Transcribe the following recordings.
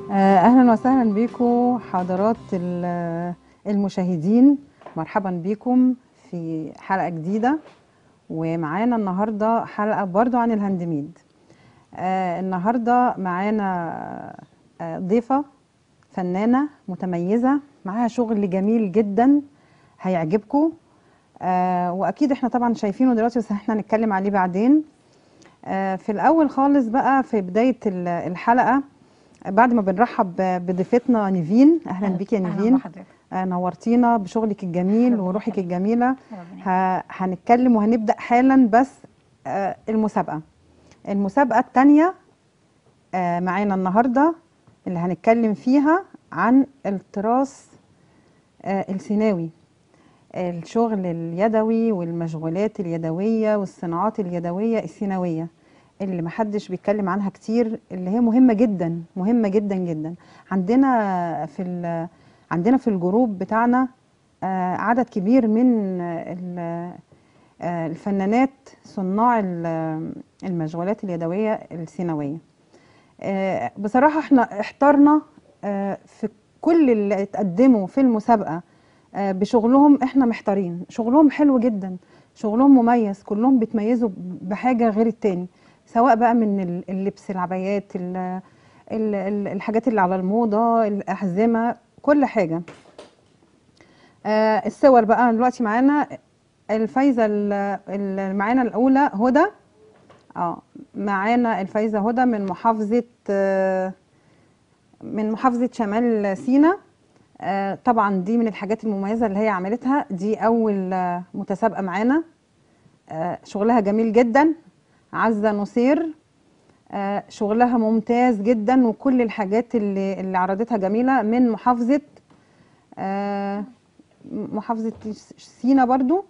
آه، اهلا وسهلا بكم حضرات ال- المشاهدين مرحبا بكم في حلقه جديده ومعانا النهارده حلقه برضو عن الهاند ميد آه، النهارده معانا آه، ضيفه فنانه متميزه معاها شغل جميل جدا هيعجبكم آه، واكيد احنا طبعا شايفينه دلوقتي بس احنا هنتكلم عليه بعدين آه، في الاول خالص بقى في بدايه ال- الحلقه بعد ما بنرحب ب- بضيفتنا نيفين اهلا بيكي يا أهلاً نيفين بحضرتك. آه، نورتينا بشغلك الجميل ربنا وروحك يخليك. الجميله ربنا ه- هنتكلم وهنبدا حالا بس آه، المسابقه المسابقه الثانيه معانا النهارده اللي هنتكلم فيها عن التراث آه، السيناوي الشغل اليدوي والمشغولات اليدويه والصناعات اليدويه السيناويه اللي محدش بيتكلم عنها كتير اللي هي مهمه جدا مهمه جدا جدا عندنا في ال- عندنا في الجروب بتاعنا آه، عدد كبير من ال- آه، الفنانات صناع ال- المشغولات اليدويه السيناويه آه، بصراحه احنا احترنا آه، في كل اللي اتقدموا في المسابقه آه، بشغلهم احنا محتارين شغلهم حلو جدا شغلهم مميز كلهم بيتميزوا بحاجه غير التاني سواء بقى من ال- اللبس العبايات ال- ال- ال- الحاجات اللي على الموضه الاحزمه كل حاجه آه، الصور بقى دلوقتي معانا الفايزه ال- اللي معانا الاولى هدى اه معانا الفايزه هدى من محافظه آه، من محافظه شمال سيناء آه، طبعا دي من الحاجات المميزه اللي هي عملتها دي اول آه، متسابقه معانا آه، شغلها جميل جدا عزه نصير آه، شغلها ممتاز جدا وكل الحاجات اللي اللي عرضتها جميله من محافظه آه، محافظه سينا برضو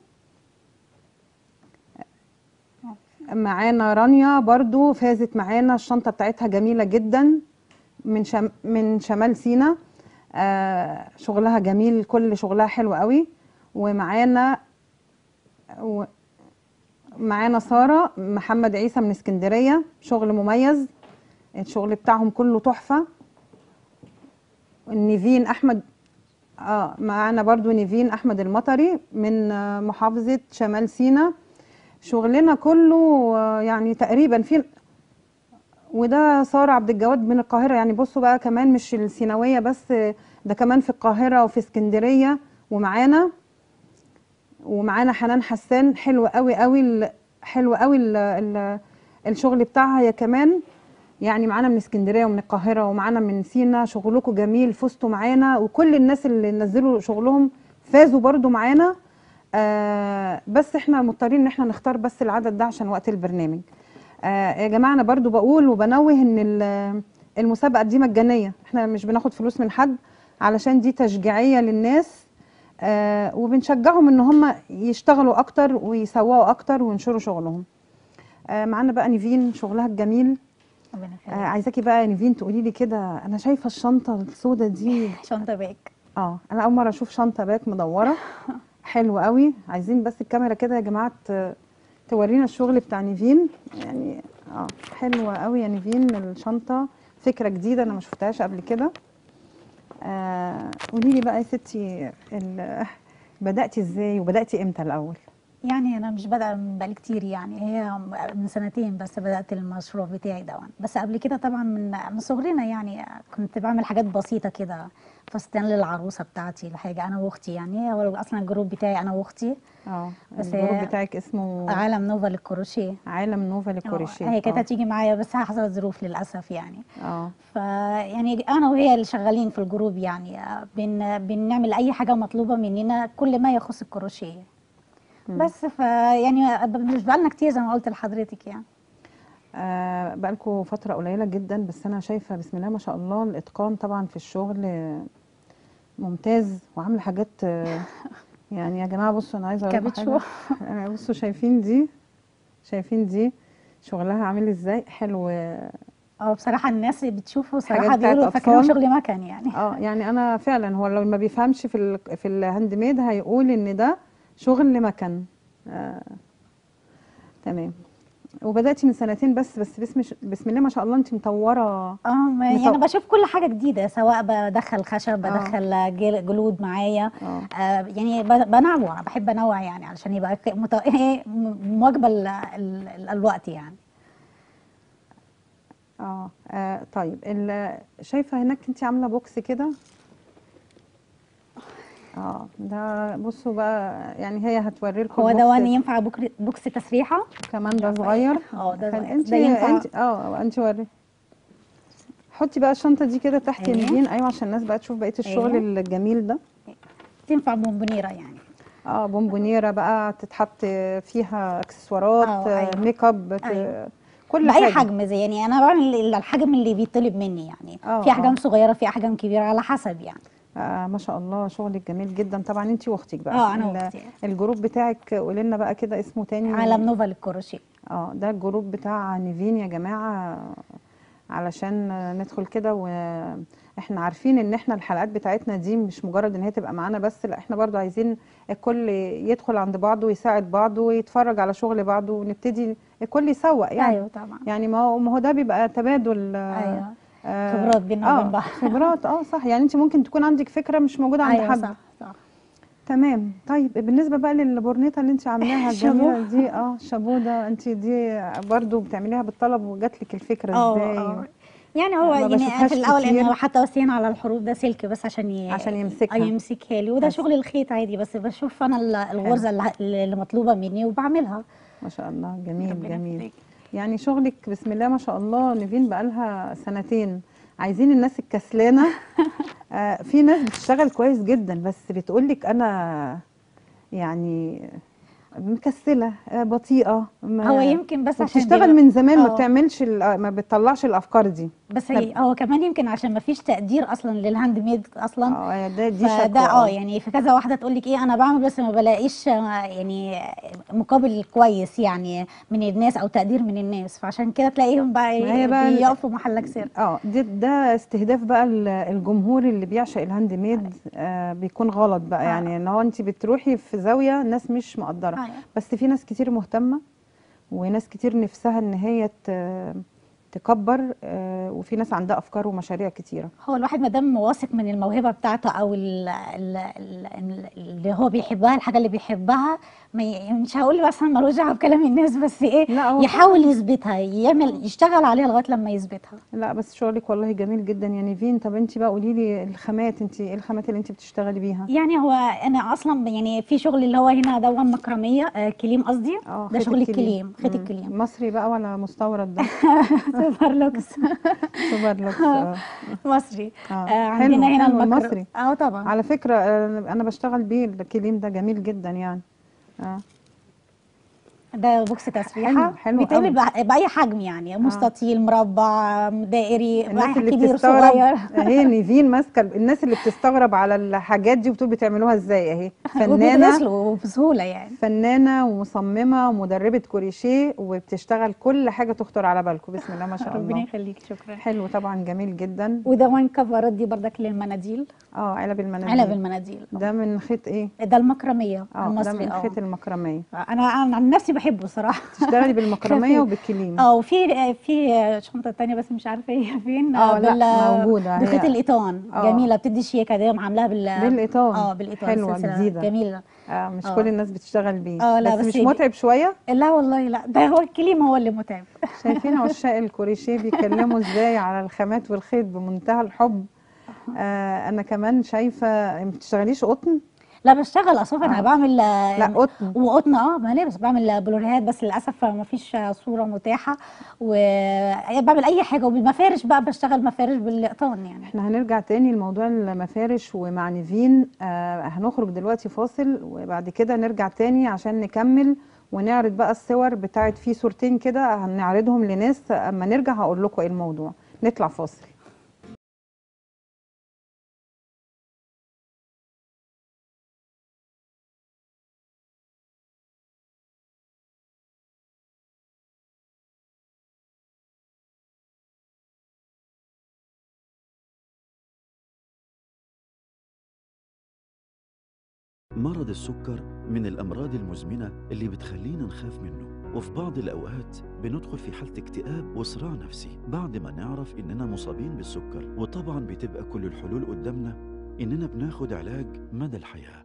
معانا رانيا برضو فازت معانا الشنطه بتاعتها جميله جدا من شم من شمال سينا آه شغلها جميل كل شغلها حلو قوي ومعانا و- معانا ساره محمد عيسى من اسكندريه شغل مميز الشغل بتاعهم كله تحفه نيفين احمد اه معانا برضو نيفين احمد المطري من آه، محافظه شمال سينا شغلنا كله آه، يعني تقريبا في وده ساره عبد الجواد من القاهره يعني بصوا بقى كمان مش السيناويه بس آه، ده كمان في القاهره وفي اسكندريه ومعانا ومعانا حنان حسان حلو قوي قوي ال- حلو قوي ال ال الشغل بتاعها هي كمان يعني معانا من اسكندريه ومن القاهره ومعانا من سينا شغلكم جميل فزتوا معانا وكل الناس اللي نزلوا شغلهم فازوا برضو معانا آه بس احنا مضطرين ان احنا نختار بس العدد ده عشان وقت البرنامج آه يا جماعه انا برضو بقول وبنوه ان ال- المسابقه دي مجانيه احنا مش بناخد فلوس من حد علشان دي تشجيعيه للناس آه وبنشجعهم ان هم يشتغلوا اكتر ويسوقوا اكتر وينشروا شغلهم آه معانا بقى نيفين شغلها الجميل ربنا آه يخليك. عايزاكي بقى يا نيفين تقولي لي كده انا شايفه الشنطه السوداء دي شنطة باك اه انا اول مره اشوف شنطه باك مدوره حلو قوي عايزين بس الكاميرا كده يا جماعه ت- تورينا الشغل بتاع نيفين يعني اه حلوه قوي يا نيفين الشنطه فكره جديده انا ما شفتهاش قبل كده آه قولي لي بقى يا ستي ال- بداتي ازاي وبداتي امتى الاول يعني أنا مش بادئة من بقالي كتير يعني هي من سنتين بس بدأت المشروع بتاعي ده بس قبل كده طبعا من من صغرنا يعني كنت بعمل حاجات بسيطة كده فستان للعروسة بتاعتي الحاجة أنا وأختي يعني هو أصلا الجروب بتاعي أنا وأختي اه بس الجروب هي- بتاعك اسمه عالم نوفا للكروشيه عالم نوفا آه، للكروشيه هي كانت اه هتيجي معايا بس حصلت ظروف للأسف يعني اه فيعني انا وهي اللي شغالين في الجروب يعني آه، بن بنعمل اي حاجه مطلوبه مننا كل ما يخص الكروشيه بس فيعني مش بقالنا كتير زي ما قلت لحضرتك يعني آه بقالكوا فترة قليلة جدا بس أنا شايفة بسم الله ما شاء الله الإتقان طبعا في الشغل آه، ممتاز وعاملة حاجات آه، يعني يا جماعة بصوا أنا عايزة أقول لكم كابتشو. حاجة آه، بصوا شايفين دي شايفين دي شغلها عامل إزاي حلو آه، اه بصراحه الناس اللي بتشوفه حاجات صراحه بتاعت بيقولوا فاكرين أطفال. شغل مكن يعني اه يعني أنا فعلا هو لو ما بيفهمش في ال في الهاند ميد هيقول إن ده شغل مكن آه تمام وبداتي من سنتين بس بس بسم بسم الله ما شاء الله انت مطوره اه ما- يعني مطو- انا بشوف كل حاجه جديده سواء بدخل خشب آه. بدخل جل- جلود معايا اه آه يعني ب- بنوع انا بحب انوع يعني علشان يبقى ك- مت- إيه م- مواكبه ال- ال- ال- الوقت يعني اه آه، طيب ال- شايفه هناك انت عامله بوكس كده اه ده بصوا بقى يعني هي هتوري لكم هو ده وان ينفع بوك- بوكس تسريحه كمان ده صغير اه ده خل- صغير. انت ده ينفع انت اه انت وري حطي بقى الشنطه دي كده تحت أيوة. النبين ايوه عشان الناس بقى تشوف بقيه الشغل أيوة. الجميل ده تنفع بونبونيره يعني اه بونبونيره بقى تتحط فيها اكسسوارات اه، آه، أيوة. ميك اب ت- أيوة. كل باي حاجه حجم زي يعني انا بعمل ال- الحجم اللي بيطلب مني يعني اه، في احجام اه. صغيره في احجام كبيره على حسب يعني آه ما شاء الله شغلك جميل جدا طبعا انت واختك بقى اه، انا ال- واختي. الجروب بتاعك قولي لنا بقى كده اسمه تاني عالم نوفا للكروشيه اه ده الجروب بتاع نيفين يا جماعة علشان ندخل كده واحنا عارفين ان احنا الحلقات بتاعتنا دي مش مجرد ان هي تبقى معانا بس لا احنا برضو عايزين الكل يدخل عند بعضه ويساعد بعضه ويتفرج على شغل بعضه ونبتدي الكل يسوق يعني ايوه طبعا يعني ما هو ما هو ده بيبقى تبادل آه، ايوه آه، خبرات بينا وبين اه بعض. خبرات اه صح يعني انت ممكن تكون عندك فكرة مش موجودة عند ايوه حد صح صح تمام طيب بالنسبه بقى للبورنيطه اللي انت عاملاها شابو. الجميله دي اه شابو ده انت دي برضو بتعمليها بالطلب وجات لك الفكره اه ازاي اه يعني هو ما يعني بشوفهاش في الاول كتير. انا حتى وسينا على الحروف ده سلك بس عشان ي... عشان يمسكها. آه، يمسكها لي وده بس. شغل الخيط عادي بس بشوف انا ال- الغرزه اللي, اللي مطلوبه مني وبعملها ما شاء الله جميل ربنا جميل يخليك. يعني شغلك بسم الله ما شاء الله نيفين بقالها سنتين عايزين الناس الكسلانه آه في ناس بتشتغل كويس جدا بس بتقولك انا يعني مكسله آه بطيئه ما هو يمكن بس عشان بتشتغل بيبقى- من زمان ما اه. بتعملش ال- ما بتطلعش الافكار دي بس هي هو كمان يمكن عشان ما فيش تقدير اصلا للهاند ميد اصلا اه ده دي فده شكوى اه يعني في كذا واحده تقول لك ايه انا بعمل بس ما بلاقيش آه، يعني مقابل كويس يعني من الناس او تقدير من الناس فعشان كده تلاقيهم بقى ما هي بقى ال- بيقفوا محلك سر اه ده, ده استهداف بقى ال- الجمهور اللي بيعشق الهاند ميد آه بيكون غلط بقى آه. يعني ان هو انت بتروحي في زاويه الناس مش مقدره أيوة. بس في ناس كتير مهتمه وناس كتير نفسها ان هي ت- تكبر آه وفي ناس عندها افكار ومشاريع كتيره هو الواحد ما دام واثق من الموهبه بتاعته او ال ال ال اللي هو بيحبها الحاجه اللي بيحبها ما ي- مش هقول مثلا ملوش دعوه بكلام الناس بس ايه لا هو يحاول يثبتها يعمل يشتغل عليها لغايه لما يثبتها لا بس شغلك والله جميل جدا يا نيفين طب انت بقى قولي لي الخامات انت ايه الخامات اللي انت بتشتغلي بيها يعني هو انا اصلا يعني في شغل اللي هو هنا دون مكرميه آه كليم قصدي اه ده خيط شغل الكليم خيط مم. الكليم مصري بقى ولا مستورد ده سوبر لوكس سوبر لوكس آه. مصري آه. آه حلو، عندنا هنا حلو المكر... المصري. اه طبعا على فكرة آه، أنا بشتغل بيه الكليم ده جميل جدا يعني آه. ده بوكس تسريحه حلو- حلو بيتعمل قوي. بأ- باي حجم يعني مستطيل مربع دائري الناس بأي اللي كبير بتستغرب صغير هي نيفين ماسكة الناس اللي بتستغرب على الحاجات دي وبتقول بتعملوها ازاي اهي فنانة وبيتغسلوا بسهوله يعني فنانة ومصممة ومدربة كوريشيه وبتشتغل كل حاجة تخطر على بالكم بسم الله ما شاء ربنا الله يخليك شكرا حلو طبعا جميل جدا وده وين كفرات دي بردك للمناديل اه علب المناديل علب المناديل ده من خيط ايه؟ ده المكرميه اه ده المصري من اه خيط المكرمية انا انا عن نفسي بحبه صراحه تشتغلي بالمكرمية خفيف. وبالكليم اه وفي في شنطه تانية بس مش عارفه هي فين اه لا موجودة بخيط هي الايطان اه. جميله بتدي شياكه دي عاملاها بال بالإيطان. اه بالايطان حلوة، سلسلة جديدة. جميله آه مش اه. كل الناس بتشتغل بيه اه، لا، بس, بس مش دي- متعب شوية لا والله لا ده هو الكليم هو اللي متعب شايفين عشاق الكوريشيه بيتكلموا ازاي على الخامات والخيط بمنتهى الحب آه انا كمان شايفه ما بتشتغليش قطن لا بشتغل اصلا انا اه. بعمل لا قطن وقطن اه ملابس بعمل بلوريهات بس للاسف ما فيش صوره متاحه وبعمل اي حاجه وبالمفارش بقى بشتغل مفارش بالقطان يعني احنا هنرجع تاني لموضوع المفارش ومع نيفين آه هنخرج دلوقتي فاصل وبعد كده نرجع تاني عشان نكمل ونعرض بقى الصور بتاعت في صورتين كده هنعرضهم لناس اما نرجع هقول لكم ايه الموضوع نطلع فاصل مرض السكر من الأمراض المزمنة اللي بتخلينا نخاف منه وفي بعض الأوقات بندخل في حالة اكتئاب وصراع نفسي بعد ما نعرف إننا مصابين بالسكر وطبعا بتبقى كل الحلول قدامنا إننا بناخد علاج مدى الحياة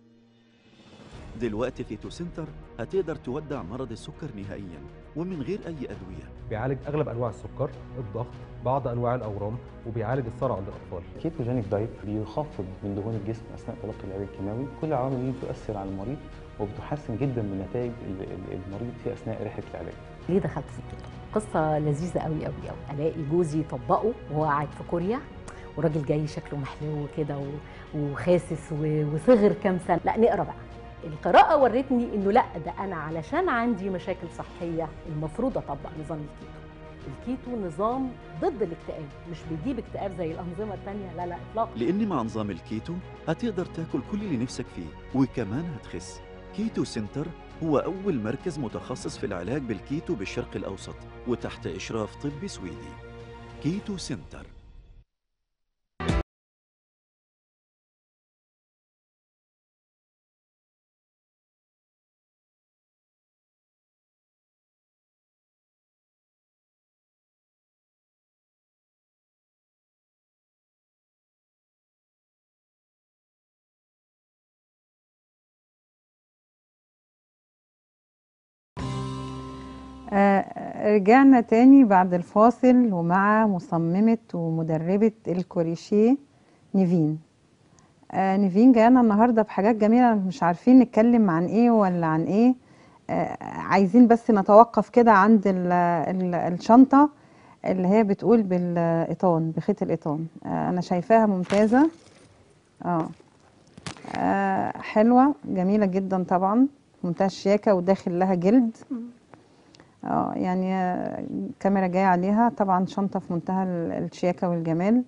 دلوقتي كيتو سنتر هتقدر تودع مرض السكر نهائيا ومن غير أي أدوية بيعالج اغلب انواع السكر الضغط بعض انواع الاورام وبيعالج الصرع عند الاطفال كيتوجينيك دايت بيخفض من دهون الجسم اثناء تلقي العلاج الكيماوي كل العوامل دي بتؤثر على المريض وبتحسن جدا من نتائج ال- ال- المريض في اثناء رحله العلاج ليه دخلت في الكيتو قصة لذيذة قوي قوي قوي ألاقي جوزي طبقه وهو قاعد في كوريا وراجل جاي شكله محلو كده و- وخاسس و- وصغر كام سنة لا نقرا بقى القراءة ورتني إنه لا ده أنا علشان عندي مشاكل صحية المفروض أطبق نظام الكيتو الكيتو نظام ضد الاكتئاب مش بيجيب اكتئاب زي الأنظمة التانية لا لا إطلاقا لأن مع نظام الكيتو هتقدر تاكل كل اللي نفسك فيه وكمان هتخس كيتو سنتر هو أول مركز متخصص في العلاج بالكيتو بالشرق الأوسط وتحت إشراف طبي سويدي كيتو سنتر آه، رجعنا تاني بعد الفاصل ومع مصممة ومدربة الكوريشيه نيفين آه، نيفين جانا النهاردة بحاجات جميلة مش عارفين نتكلم عن ايه ولا عن ايه آه، عايزين بس نتوقف كده عند ال ال الشنطة اللي هي بتقول بالإيطان بخيط الإيطان آه، أنا شايفاها ممتازة اه آه، حلوة جميلة جدا طبعا منتهى الشياكة وداخل لها جلد اه يعني آه، الكاميرا جاية عليها طبعا شنطة في منتهى ال- الشياكة والجمال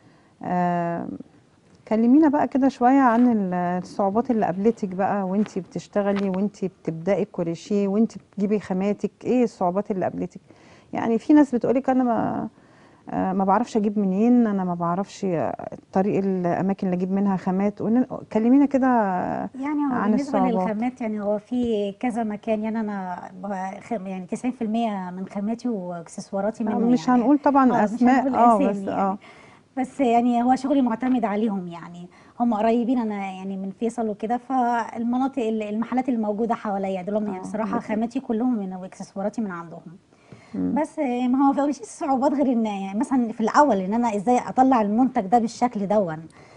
آه، كلمينا بقى كده شوية عن ال- الصعوبات اللي قابلتك بقى وانتي بتشتغلي وانتي بتبدأي الكروشيه وانتي بتجيبي خاماتك ايه الصعوبات اللي قابلتك يعني في ناس بتقولك انا ما آه، ما بعرفش اجيب منين انا ما بعرفش آه، طريق الاماكن اللي اجيب منها خامات قولنا- كلمينا كده يعني هو عن بالنسبة الصعوبات. للخامات يعني هو في كذا مكان يعني أنا ب- خ- يعني 90% من خاماتي واكسسواراتي منه مش يعني هنقول طبعا آه، مش اسماء هنقول اه أسامي بس يعني. اه بس يعني هو شغلي معتمد عليهم يعني هم قريبين انا يعني من فيصل وكده فالمناطق ال- المحلات الموجوده حواليا دول يعني آه، صراحه بس- خاماتي كلهم من واكسسواراتي من عندهم مم. بس آه، ما هو مفيش صعوبات غير ان يعني مثلا في الاول ان انا ازاي اطلع المنتج ده بالشكل دون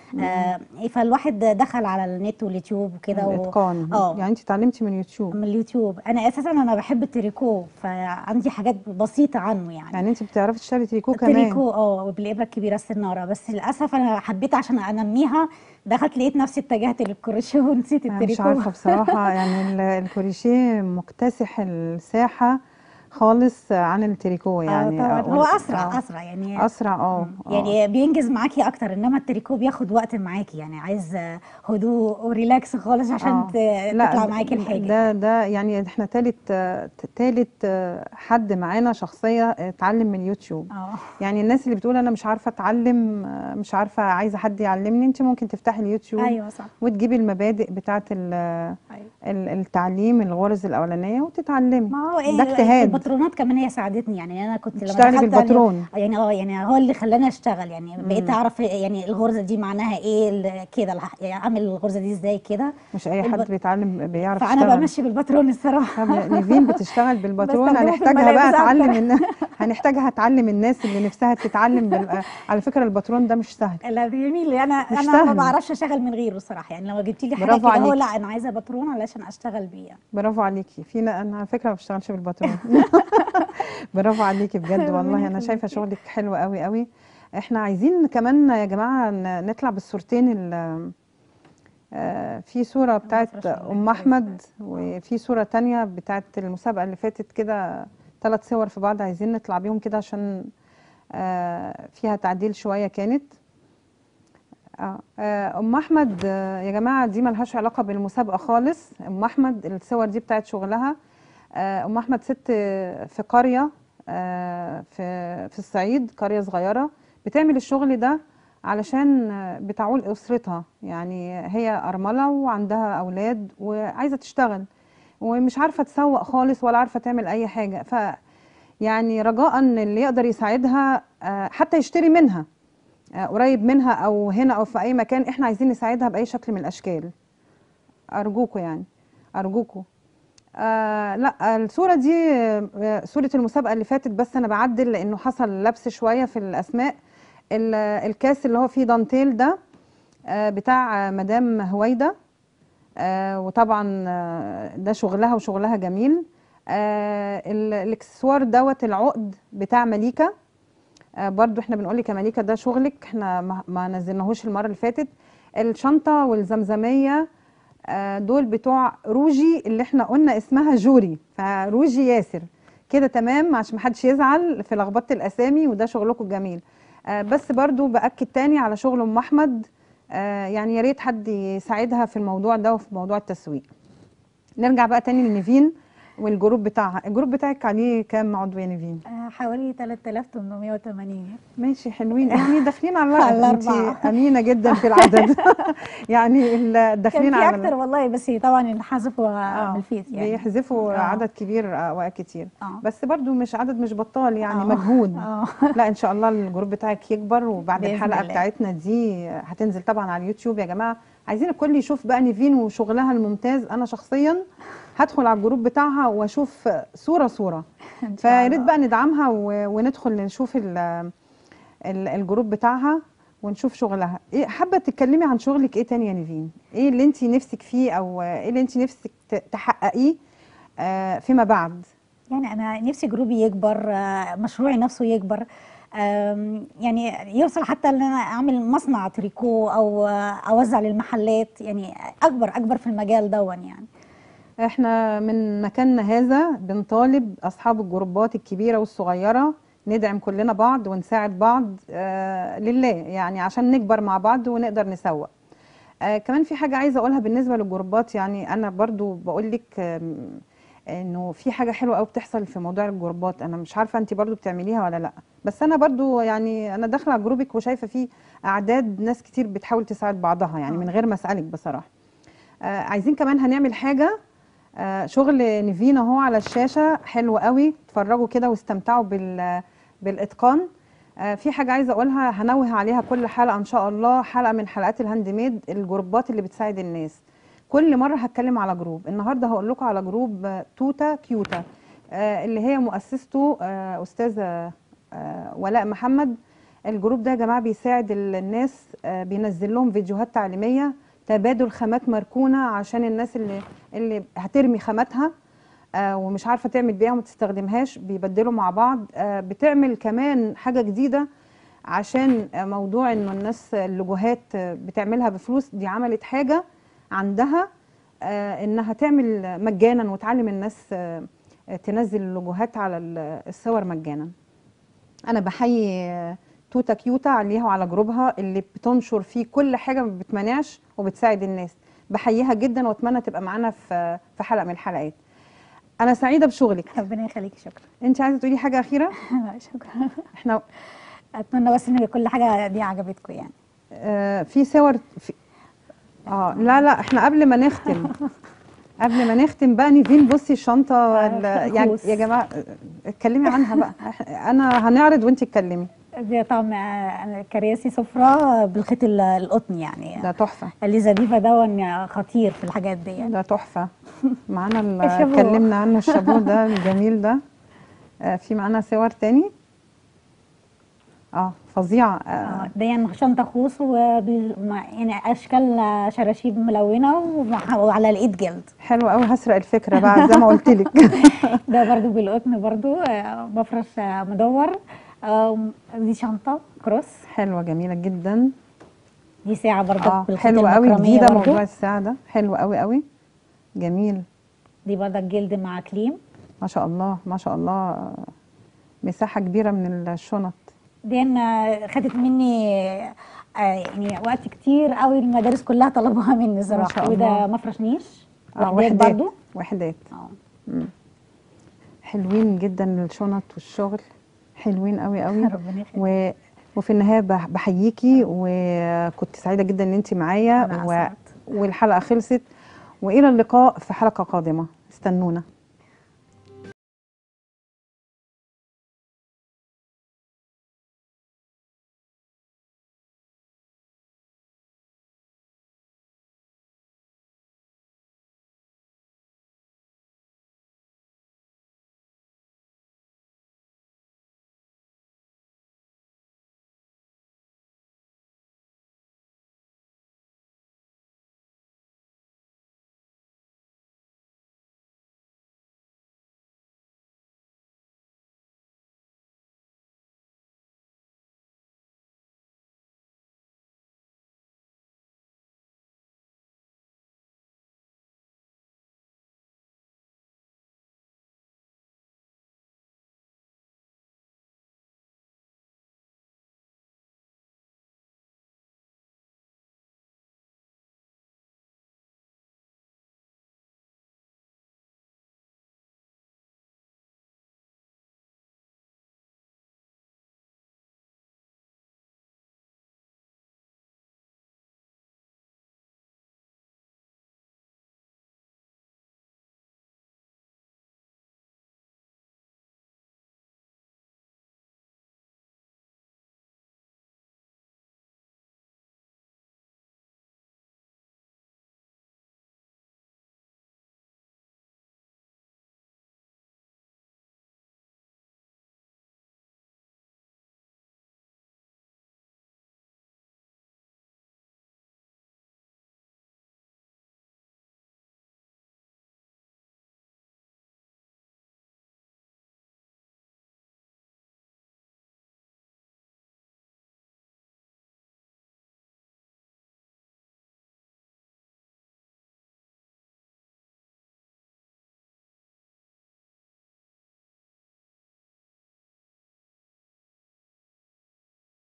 آه فالواحد دخل على النت واليوتيوب وكده و- الاتقان اه يعني انت اتعلمتي من يوتيوب من اليوتيوب انا اساسا انا بحب التريكو فعندي حاجات بسيطه عنه يعني يعني انت بتعرفي تشتري تريكو كمان التريكو اه وبالابره الكبيره السناره بس للاسف انا حبيت عشان انميها دخلت لقيت نفسي اتجهت للكروشيه ونسيت انا مش التريكو عارفه بصراحه يعني ال- الكروشيه مكتسح الساحه خالص عن التريكو يعني آه طبعا أقول- هو اسرع آه. اسرع يعني اسرع اه مم. يعني بينجز معاكي اكتر انما التريكو بياخد وقت معاكي يعني عايز هدوء وريلاكس خالص عشان آه. ت- لا تطلع د- معاكي الحاجه ده ده يعني احنا تالت آه، تالت آه، حد معانا شخصيه اتعلم من يوتيوب اه يعني الناس اللي بتقول انا مش عارفه اتعلم آه، مش عارفه عايزه حد يعلمني انت ممكن تفتحي اليوتيوب ايوه صح وتجيبي المبادئ بتاعه ال- أيوة. ال- التعليم الغرز الاولانيه وتتعلمي ما هو ايه ده اجتهاد. الباترونات كمان هي ساعدتني يعني انا كنت لما تشتغلي دخلت على- بالباترون يعني اه يعني هو اللي خلاني اشتغل يعني بقيت مم. اعرف يعني الغرزه دي معناها ايه ال- كده الح- يعني اعمل الغرزه دي ازاي كده مش اي حد الب- بيتعلم بيعرف فانا يشتغل بمشي بالباترون الصراحه طب نيفين بتشتغل بالباترون بستخدمه في هنحتاجها بقى الملابس تعلم أكتر. الناس هنحتاجها تعلم الناس اللي نفسها تتعلم بال... على فكره الباترون ده مش سهل لا جميل انا مش انا ما سهل. بعرفش اشتغل من غيره الصراحه يعني لو جبتي لي حاجه برافو كده هو عليكي. لا انا عايزه باترون علشان اشتغل بيه برافو عليكي فينا انا على فكره ما بشتغلش بالباترون برافو عليكي بجد والله ربنا انا شايفه يخليكي. شغلك حلو قوي قوي احنا عايزين كمان يا جماعه ن- نطلع بالصورتين ال آه، في صورة بتاعت فرش الله أم يبارك أحمد وفي صورة تانية بتاعت المسابقة اللي فاتت كده ثلاث صور في بعض عايزين نطلع بيهم كده عشان آه، فيها تعديل شوية كانت آه، آه، أم أحمد آه، يا جماعة دي ملهاش علاقة بالمسابقة خالص أم أحمد الصور دي بتاعت شغلها آه، أم أحمد ست في قرية آه، في في الصعيد قرية صغيرة بتعمل الشغل ده علشان آه، بتعول اسرتها يعني هي ارمله وعندها اولاد وعايزه تشتغل ومش عارفه تسوق خالص ولا عارفه تعمل اي حاجه ف يعني رجاء ان اللي يقدر يساعدها آه، حتى يشتري منها آه، قريب منها او هنا او في اي مكان احنا عايزين نساعدها باي شكل من الاشكال ارجوكوا يعني ارجوكوا آه لا الصوره دي آه، صوره المسابقه اللي فاتت بس انا بعدل لانه حصل لبس شويه في الاسماء ال- الكاس اللي هو فيه دانتيل ده آه بتاع آه، مدام هويده آه وطبعا آه، ده شغلها وشغلها جميل آه ال- الاكسسوار دوت العقد بتاع مليكه آه برضو احنا بنقول لك يا مليكه ده شغلك احنا ما- ما نزلناهوش المره اللي فاتت الشنطه والزمزميه آه دول بتوع روجي اللي احنا قلنا اسمها جوري فروجي ياسر كده تمام عشان محدش يزعل في لخبطه الاسامي وده شغلكم الجميل آه بس برضو باكد تاني على شغل ام احمد آه يعني يا ريت حد يساعدها في الموضوع ده وفي موضوع التسويق نرجع بقى تاني لنيفين والجروب بتاعها الجروب بتاعك عليه كام عضو يا نيفين آه، حوالي 3880 ماشي حلوين يعني داخلين على على العدد انت الأربعة. امينه جدا في العدد يعني ال- كان داخلين في على اكتر والله بس طبعا انحذفوا من الفيس يعني بيحذفوا آه. عدد كبير اوقات كتير اه بس برضو مش عدد مش بطال يعني آه. مجهود اه لا ان شاء الله الجروب بتاعك يكبر وبعد بإذن الحلقه الله. بتاعتنا دي هتنزل طبعا على اليوتيوب يا جماعه عايزين الكل يشوف بقى نيفين وشغلها الممتاز انا شخصيا هدخل على الجروب بتاعها واشوف صوره صوره إن شاء فيا ريت الله. بقى ندعمها و- وندخل نشوف ال ال الجروب بتاعها ونشوف شغلها ايه حابه تتكلمي عن شغلك ايه تاني يا نيفين ايه اللي انت نفسك فيه او ايه اللي انت نفسك ت- تحققيه آه، فيما بعد يعني انا نفسي جروبي يكبر آه، مشروعي نفسه يكبر آم، يعني يوصل حتى ان انا اعمل مصنع تريكو او آه، اوزع للمحلات يعني اكبر اكبر في المجال دون يعني احنا من مكاننا هذا بنطالب اصحاب الجروبات الكبيره والصغيره ندعم كلنا بعض ونساعد بعض آه لله يعني عشان نكبر مع بعض ونقدر نسوق آه كمان في حاجه عايزه اقولها بالنسبه للجروبات يعني انا برضو بقول لك آم، انه في حاجه حلوه قوي بتحصل في موضوع الجروبات انا مش عارفه انت برضو بتعمليها ولا لا بس انا برضو يعني انا داخله على جروبك وشايفه فيه اعداد ناس كتير بتحاول تساعد بعضها يعني آه. من غير ما اسالك بصراحه آه عايزين كمان هنعمل حاجه آه شغل نيفين اهو على الشاشه حلو قوي اتفرجوا كده واستمتعوا بال بالاتقان آه في حاجه عايزه اقولها هنوه عليها كل حلقه ان شاء الله حلقه من حلقات الهاند ميد الجروبات اللي بتساعد الناس كل مره هتكلم على جروب النهارده هقول لكم على جروب آه، توتا كيوتا آه اللي هي مؤسسته آه استاذه آه ولاء محمد الجروب ده يا جماعه بيساعد ال- الناس آه بينزل لهم فيديوهات تعليميه تبادل خامات مركونه عشان الناس اللي اللي هترمي خاماتها آه ومش عارفه تعمل بيها وما تستخدمهاش بيبدلوا مع بعض آه بتعمل كمان حاجه جديده عشان آه موضوع انه الناس اللوجوهات آه، بتعملها بفلوس دي عملت حاجه عندها آه انها تعمل مجانا وتعلم الناس آه آه، تنزل اللوجوهات على ال- الصور مجانا انا بحيي آه، توتا كيوتا عليها وعلى جروبها اللي بتنشر فيه كل حاجه ما بتمانعش وبتساعد الناس بحييها جدا واتمنى تبقى معانا في في حلقه من الحلقات انا سعيده بشغلك ربنا يخليكي شكرا انت عايزه تقولي حاجه اخيره شكرا احنا اتمنى بس ان كل حاجه دي عجبتكم يعني آه في صور في اه لا لا احنا قبل ما نختم قبل ما نختم بقى نيفين بصي الشنطه ال- يعني الخوص. يا جماعه آه، اتكلمي عنها بقى إح- انا هنعرض وانت اتكلمي دي طبعا آه، كراسي سفره بالخيط ال- القطن يعني ده تحفه اليزابيفا دون خطير في الحاجات دي يعني ده تحفه معانا ال- الشابو. اتكلمنا عنه الشابو ده الجميل ده آه في معانا صور تاني اه فظيعه آه آه، دي يعني شنطه خوص وبال- مع- يعني اشكال شراشيب ملونه ومع- وعلى الايد جلد حلو قوي هسرق الفكره بقى زي ما قلت لك ده برضو بالقطن برضو آه، مفرش آه، مدور آم، دي شنطه كروس حلوه جميله جدا دي ساعه برضو اه بالخيط حلو قوي المكرمية جديده برضو. موضوع الساعه ده حلو قوي قوي جميل دي برضك جلد مع كليم ما شاء الله ما شاء الله آه، مساحه كبيره من الشنط دي أنا خدت مني آه، يعني وقت كتير قوي المدارس كلها طلبوها مني صراحه شاء وده الله. مفرش نيش اه وحدات وحدات برضو وحدات اه مم. حلوين جدا الشنط والشغل حلوين قوي قوي ربنا يخليك وفي النهايه بح- بحييكي وكنت سعيده جدا ان انت معايا أنا و... أسعد. والحلقه خلصت والى اللقاء في حلقه قادمه استنونا